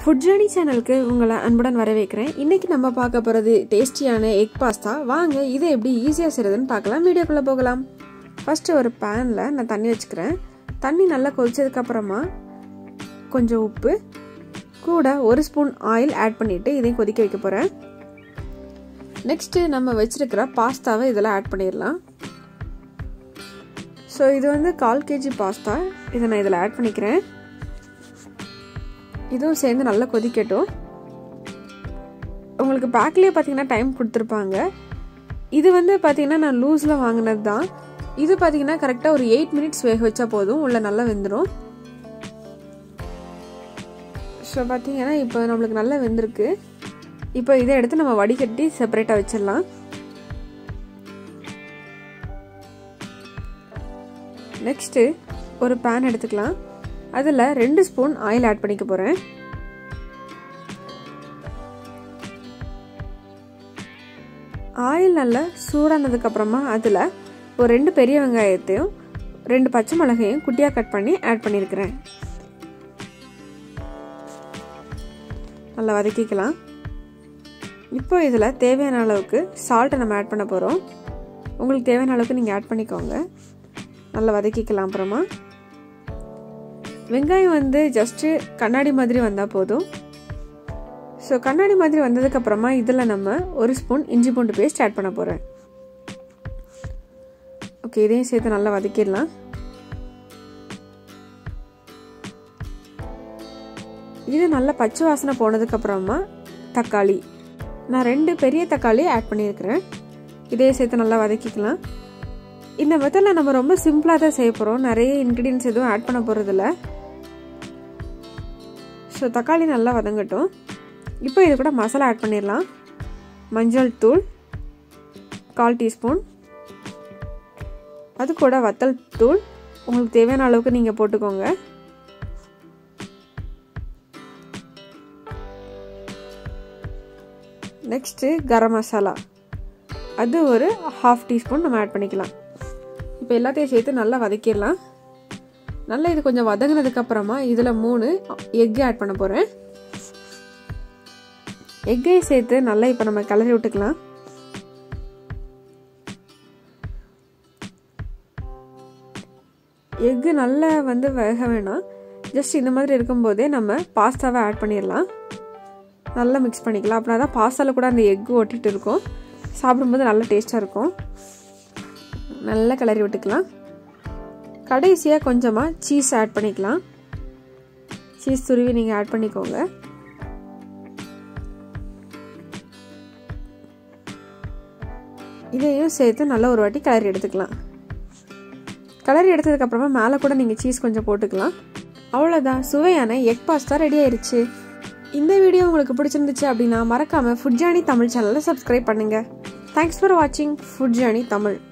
food journey சேனலுக்கு உங்களை அன்புடன் வரவேற்கிறேன் இன்னைக்கு நம்ம பார்க்க போகிறது டேஸ்டியான எக் பாஸ்தா வாங்க இதை எப்படி ஈஸியாக செய்கிறதுன்னு பார்க்கலாம் வீடியோக்குள்ளே போகலாம் ஃபஸ்ட்டு ஒரு பேனில் நான் தண்ணி வச்சுக்கிறேன் தண்ணி நல்லா கொதிச்சதுக்கப்புறமா கொஞ்சம் உப்பு கூட ஒரு ஸ்பூன் ஆயில் ஆட் பண்ணிவிட்டு இதையும் கொதிக்க வைக்க போகிறேன் நெக்ஸ்ட்டு நம்ம வச்சுருக்கிற பாஸ்தாவை இதில் ஆட் பண்ணிடலாம் ஸோ இது வந்து கால் கேஜி பாஸ்தா இதை நான் இதில் ஆட் பண்ணிக்கிறேன் இதுவும் சேர்ந்து நல்லா கொதிக்கட்டும் உங்களுக்கு பேக்லேயே பார்த்தீங்கன்னா டைம் கொடுத்துருப்பாங்க இது வந்து பார்த்தீங்கன்னா நான் லூஸில் வாங்கினது தான் இது பார்த்தீங்கன்னா கரெக்டாக ஒரு எயிட் மினிட்ஸ் வேக வச்சா போதும் உள்ள நல்லா வெந்துடும் ஸோ பார்த்தீங்கன்னா இப்போ நம்மளுக்கு நல்லா வெந்திருக்கு இப்போ இதை எடுத்து நம்ம வடிகட்டி செப்பரேட்டாக வச்சிடலாம் நெக்ஸ்ட்டு ஒரு பேன் எடுத்துக்கலாம் அதில் ரெண்டு ஸ்பூன் ஆயில் ஆட் பண்ணிக்க போகிறேன் ஆயில் நல்லா சூடானதுக்கப்புறமா அதில் ஒரு ரெண்டு பெரிய வெங்காயத்தையும் ரெண்டு பச்சை மிளகையும் குட்டியாக கட் பண்ணி ஆட் பண்ணியிருக்கிறேன் நல்லா வதக்கிக்கலாம் இப்போ இதில் தேவையான அளவுக்கு சால்ட்டை நம்ம ஆட் பண்ண போகிறோம் உங்களுக்கு தேவையான அளவுக்கு நீங்கள் ஆட் பண்ணிக்கோங்க நல்லா வதக்கிக்கலாம் அப்புறமா வெங்காயம் வந்து ஜஸ்ட்டு கண்ணாடி மாதிரி வந்தால் போதும் ஸோ கண்ணாடி மாதிரி வந்ததுக்கப்புறமா இதில் நம்ம ஒரு ஸ்பூன் இஞ்சி பூண்டு பேஸ்ட் ஆட் பண்ண போகிறேன் ஓகே இதையும் சேர்த்து நல்லா வதக்கிடலாம் இது நல்லா பச்சை வாசனை போனதுக்கப்புறமா தக்காளி நான் ரெண்டு பெரிய தக்காளி ஆட் பண்ணியிருக்கிறேன் இதையும் சேர்த்து நல்லா வதக்கிக்கலாம் இந்த மெத்தடில் நம்ம ரொம்ப சிம்பிளாக தான் செய்ய போகிறோம் நிறைய இன்க்ரீடியன்ஸ் எதுவும் ஆட் பண்ண போகிறதில்ல ஸோ தக்காளி நல்லா வதங்கட்டும் இப்போ இது கூட மசாலா ஆட் பண்ணிடலாம் மஞ்சள் தூள் கால் டீஸ்பூன் அது கூட வத்தல் தூள் உங்களுக்கு தேவையான அளவுக்கு நீங்கள் போட்டுக்கோங்க நெக்ஸ்ட்டு கரம் மசாலா அது ஒரு ஹாஃப் டீஸ்பூன் நம்ம ஆட் பண்ணிக்கலாம் இப்போ எல்லாத்தையும் சேர்த்து நல்லா வதக்கிடலாம் நல்லா இது கொஞ்சம் வதங்கினதுக்கப்புறமா இதில் மூணு எக்கு ஆட் பண்ண போகிறேன் எக்கையும் சேர்த்து நல்லா இப்போ நம்ம கிளறி விட்டுக்கலாம் எக்கு நல்லா வந்து வேக வேணாம் ஜஸ்ட் இந்த மாதிரி இருக்கும்போதே நம்ம பாஸ்தாவை ஆட் பண்ணிடலாம் நல்லா மிக்ஸ் பண்ணிக்கலாம் அப்படின்னா தான் பாஸ்தாவில் கூட அந்த எக்கு ஒட்டிட்டு இருக்கும் சாப்பிடும்போது நல்லா டேஸ்ட்டாக இருக்கும் நல்லா கிளறி விட்டுக்கலாம் கடைசியாக கொஞ்சமாக சீஸ் ஆட் பண்ணிக்கலாம் சீஸ் துருவி நீங்கள் ஆட் பண்ணிக்கோங்க இதையும் சேர்த்து நல்லா ஒரு வாட்டி கிளறி எடுத்துக்கலாம் கிளறி எடுத்ததுக்கப்புறமா மேலே கூட நீங்கள் சீஸ் கொஞ்சம் போட்டுக்கலாம் அவ்வளோதான் சுவையான எக் பாஸ்தா ரெடி ஆயிடுச்சு இந்த வீடியோ உங்களுக்கு பிடிச்சிருந்துச்சு அப்படின்னா மறக்காமல் ஃபுட் ஜேர்னி தமிழ் சேனலை சப்ஸ்கிரைப் பண்ணுங்கள் தேங்க்ஸ் ஃபார் வாட்சிங் ஃபுட் ஜேர்னி தமிழ்